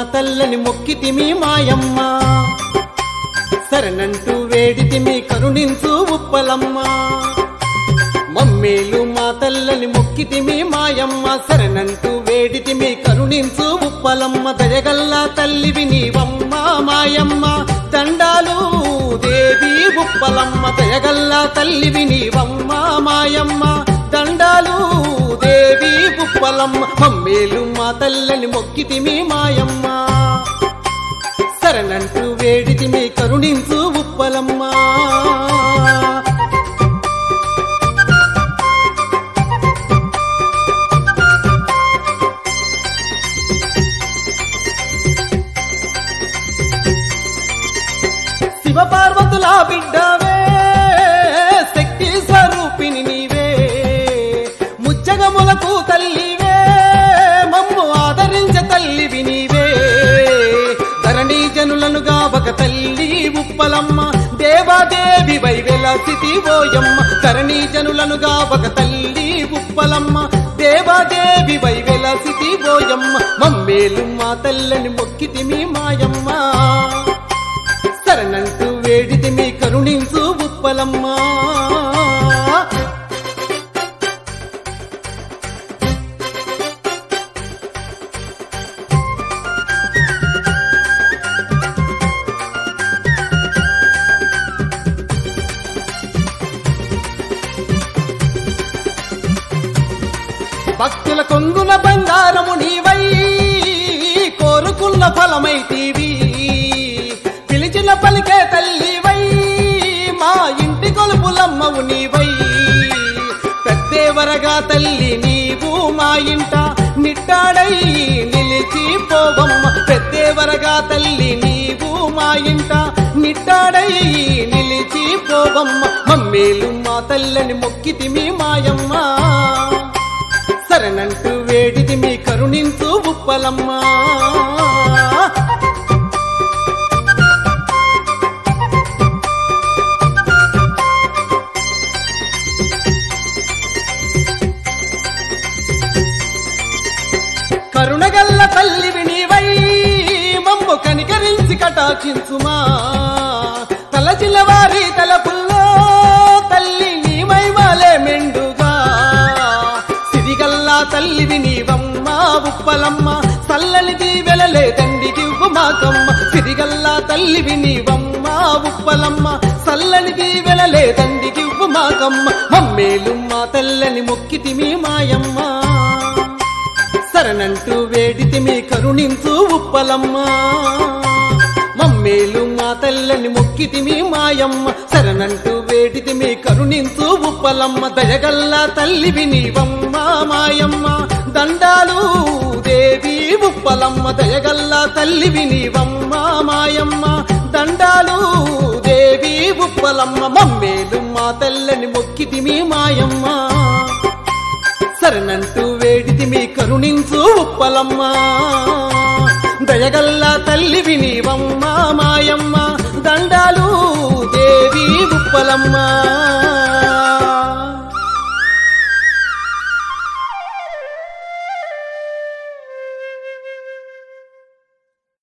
తల్లని మొక్కితిమి మాయమ్మ శరణంటూ వేడితిమి కరుణించు ఉప్పలమ్మ మమ్మేలు మా తల్లని మొక్కితిమి మాయమ్మ శరణంటూ వేడితిమి కరుణించు ఉప్పలమ్మ దయగల్లా తల్లివి నీవమ్మ మాయమ్మ దండాలు దేవి ఉప్పలమ్మ దయగల్లా తల్లివి నీవమ్మ మాయమ్మ దండాలు దేవి ఉప్పలమ్మ మమ్మేలు మా తల్లని మొక్కితిమి మాయమ్మ శరణంటూ వేడితిమి కరుణించు ఉప్పలమ్మ శివపార్వతుల బిడ్డవే శక్తి స్వరూపిణి నీవే ముచ్చగములకు తల్లివే మమ్ము ఆదరించ తల్లివి నీవే ధరణి జనులను గావక తల్లి ఉప్పలమ్మ దేవాదేవి వైవెలసితి ఓయమ్మ ధరణి జనులను గావక తల్లి ఉప్పలమ్మ దేవాదేవి వైవెలసితి ఓయమ్మ మమ్మేలు మా తల్లని మొక్కితిమి మాయమ్మ శరణంటూ వేడితి మీ కరుణించు ఉప్పలమ్మా భక్తుల కొంగున బంగారము నీవై కోరుకున్న ఫలమైతీవి పిలిచిన పలికే తల్లివై మా ఇంటి కొలుపులమ్మవు నీవై పెద్దేవరగా తల్లి నీవు మా ఇంట నిట్టాడై నిలిచి పోవమ్మ పెద్దేవరగా తల్లి నీవు మా ఇంట నిట్టాడై నిలిచి పోవమ్మ మమ్మేలు మా తల్లని మొక్కితిమి మాయమ్మ శరణంటూ వేడిది మీ కరుణించు ఉప్పలమ్మా కరుణగల్ల తల్లి వినివై మమ్ము కనికరించి కటాక్షించుమా తలచిన వారి తలపుల్లో తల్లి నీ మైమాలే మెండుగా సిరిగల్లా తల్లి వినివమ్మ ఉప్పలమ్మ చల్లని దీవెలలే తండ్రికి మాకమ్మ సిరిగల్లా తల్లి వినివమ్మ ఉప్పలమ్మ చల్లని దీవెలలే తండ్రికి మాకమ్మ మమ్మేలు మా తల్లని మొక్కితిమి మాయమ్మ శరణంటూ వేడితి మీ కరుణించు ఉప్పలమ్మ మమ్మేలు మా తల్లని మొక్కితి మీ మాయమ్మ శరణంటూ వేడితి మీ కరుణించు ఉప్పలమ్మ దయగల్లా తల్లి వినివమ్మ మాయమ్మ దండాలు దేవి ఉప్పలమ్మ దయగల్లా తల్లి వినివమ్మ మాయమ్మ దండాలు దేవి ఉప్పలమ్మ మమ్మేలు మా తల్లని మొక్కితి మీ మాయమ్మ శరణంటూ వేడితి మీ కరుణించు ఉప్పలమ్మ దయగల్లా తల్లి వినివమ్మ మాయమ్మ దండాలు దేవి ఉప్పలమ్మ